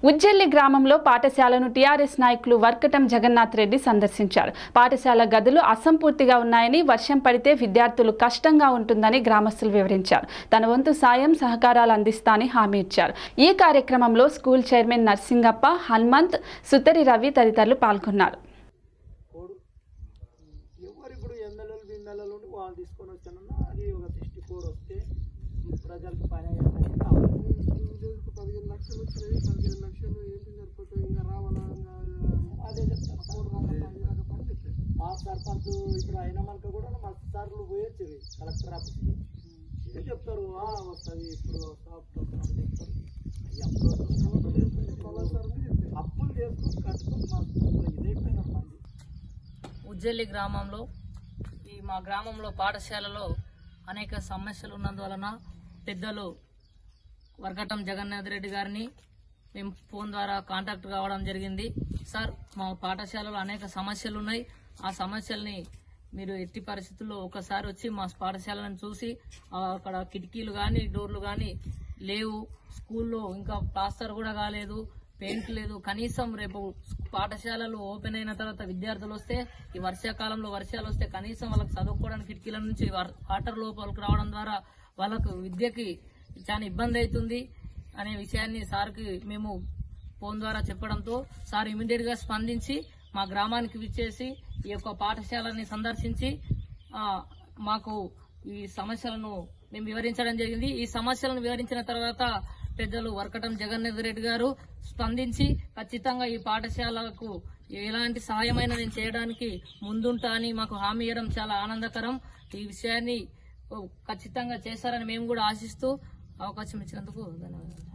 ఉజ్జల్లి గ్రామంలో పాఠశాలను టీఆర్ఎస్ నాయకులు వర్కటం జగన్నాథ్ రెడ్డి సందర్శించారు పాఠశాల గదులు అసంపూర్తిగా ఉన్నాయని వర్షం పడితే విద్యార్థులు కష్టంగా ఉంటుందని గ్రామస్తులు వివరించారు తన వంతు సాయం సహకారాలు అందిస్తానని హామీ ఇచ్చారు ఈ కార్యక్రమంలో స్కూల్ చైర్మన్ నర్సింగప్ప హనుమంత్ సుతరి రవి తదితరులు పాల్గొన్నారు కోడు ఎవరు ఇప్పుడు ఎమ్మెల్యేలు బిమ్మెల్యేలు ఉండి వాళ్ళు తీసుకొని వచ్చానన్నా అది ఒక దిష్టి కోడ్ వస్తే ప్రజలకు పని అయ్యేటట్టు కావాలి విలేజ్కి పదిహేను లక్షలు వచ్చినాయి పదిహేను లక్షలు ఏంటి సరిపోతాయి ఇంకా రావాలా ఇంకా అదే చెప్తాను మూడు వందల పది దాకా పని చెప్పారు మా సర్పంచ్ ఇప్పుడు అయిన మనకు కూడా మా సార్లు పోయొచ్చేది కలెక్టర్ ఆఫీస్కి ఇదే చెప్తారు "ఆ, వస్తుంది ఇప్పుడు వస్తా అప్పుడు వస్తా" అని చెప్తారు అయ్యి అప్పుడు వస్తుంది, అప్పుడు వస్తుంది. పలాసార్లు చెప్పారు అప్పులు చేసుకొని కట్టుకొని మా స్కూల్లో ఇదైపోయినారు మంది ఉజ్జల్లి గ్రామంలో ఈ మా గ్రామంలో పాఠశాలలో అనేక సమస్యలు ఉన్నందువలన పెద్దలు వర్గటం జగన్నాథ్ రెడ్డి గారిని మేము ఫోన్ ద్వారా కాంటాక్ట్ కావడం జరిగింది సార్ మా పాఠశాలలో అనేక సమస్యలు ఉన్నాయి ఆ సమస్యల్ని మీరు ఎట్టి పరిస్థితుల్లో ఒకసారి వచ్చి మా పాఠశాలను చూసి ఆ, అక్కడ కిటికీలు కానీ డోర్లు కానీ లేవు స్కూల్లో ఇంకా ప్లాస్టర్ కూడా కాలేదు పెయింట్ లేదు కనీసం రేపు పాఠశాలలు ఓపెన్ అయిన తర్వాత విద్యార్థులు వస్తే ఈ వర్షాకాలంలో వర్షాలు వస్తే కనీసం వాళ్ళకి చదువుకోవడానికి కిటికీల నుంచి వర్- వాటర్ లోపలికి రావడం ద్వారా వాళ్ళకు విద్యకి చాలా ఇబ్బంది అవుతుంది అనే విషయాన్ని సార్కి మేము ఫోన్ ద్వారా చెప్పడంతో సార్ ఇమీడియట్ గా స్పందించి మా గ్రామానికి విచ్చేసి ఈ యొక్క పాఠశాలని సందర్శించి ఆ, మాకు ఈ సమస్యలను మేము వివరించడం జరిగింది ఈ సమస్యలను వివరించిన తర్వాత పెద్దలు వర్కటం జగన్నాథ్ రెడ్డి గారు స్పందించి ఖచ్చితంగా ఈ పాఠశాలకు ఎలాంటి సహాయమైనా నేను చేయడానికి ముందుంటా అని మాకు హామీ ఇవ్వడం చాలా ఆనందకరం ఈ విషయాన్ని ఓ, ఖచ్చితంగా చేస్తారని మేము కూడా ఆశిస్తూ అవకాశం ఇచ్చినందుకు ధన్యవాదాలు